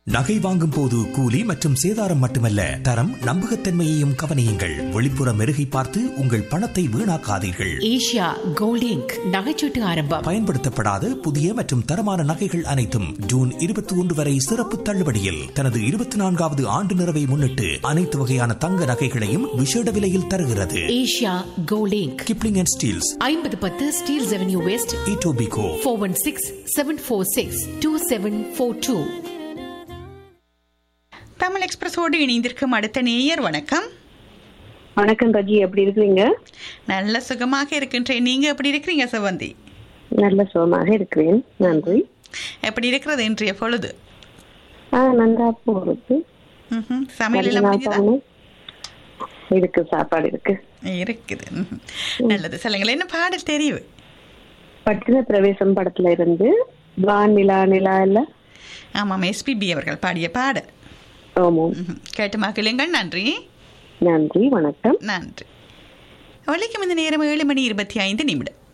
நகை வாங்கும் போது கூலி மற்றும் சேதாரம் மட்டுமல்ல தரம் நம்பகத்தன்மையையும் கவனியுங்கள் வெளிப்புற மெருகை பார்த்து உங்கள் பணத்தை வீணாக்காதீர்கள் ஏஷியா கோல்ட் இங்க் நகைச்சீட்டு ஆரம்பம் பயன்படுத்தப்படாத புதிய மற்றும் தரமான நகைகள் அனைத்தும் ஜூன் இருபத்தி ஒன்று வரை சிறப்பு தள்ளுபடியில் தனது இருபத்தி நான்காவது ஆண்டு நிறைவை முன்னிட்டு அனைத்து வகையான தங்க நகைகளையும் விசேட விலையில் தருகிறது Asia Gold Inc Kipling and Steeles ஐம்பது பத்து Steeles avenue west Etobicoke four one six seven four six two seven four two Tamil எக்ஸ்பிரஸோடு இணைந்திருக்கும் அடுத்த நேயர் வணக்கம் வணக்கம் கஜி எப்படி இருக்கிறீங்க நல்ல சுகமாக இருக்கின்றேன் நீங்க எப்படி இருக்கிறீங்க சிவந்தி நல்ல சுகமாக இருக்கிறேன் நன்றி எப்படி இருக்கிறது இன்றைய பொழுது ஆ நன்றா போறது ம்ஹும். சமையல் எல்லாம் முடிஞ்சுதா இருக்கு சாப்பாடு இருக்கு இருக்குது ம்ஹும். நல்லது சொல்லுங்களேன் என்ன பாடல் தெரிவு பட்டின பிரவேசம் படத்துல இருந்து வான் நிலா நிலா இல்ல ஆமாம் எஸ்பிபி அவர்கள் பாடிய பாடல் ஆமாம் ம்ஹும். கேட்டு மகிழுங்கள் நன்றி நன்றி வணக்கம் நன்றி ஒலிக்கும் இந்த நேரம் ஏழு மணி இருபத்தி ஐந்து நிமிடம்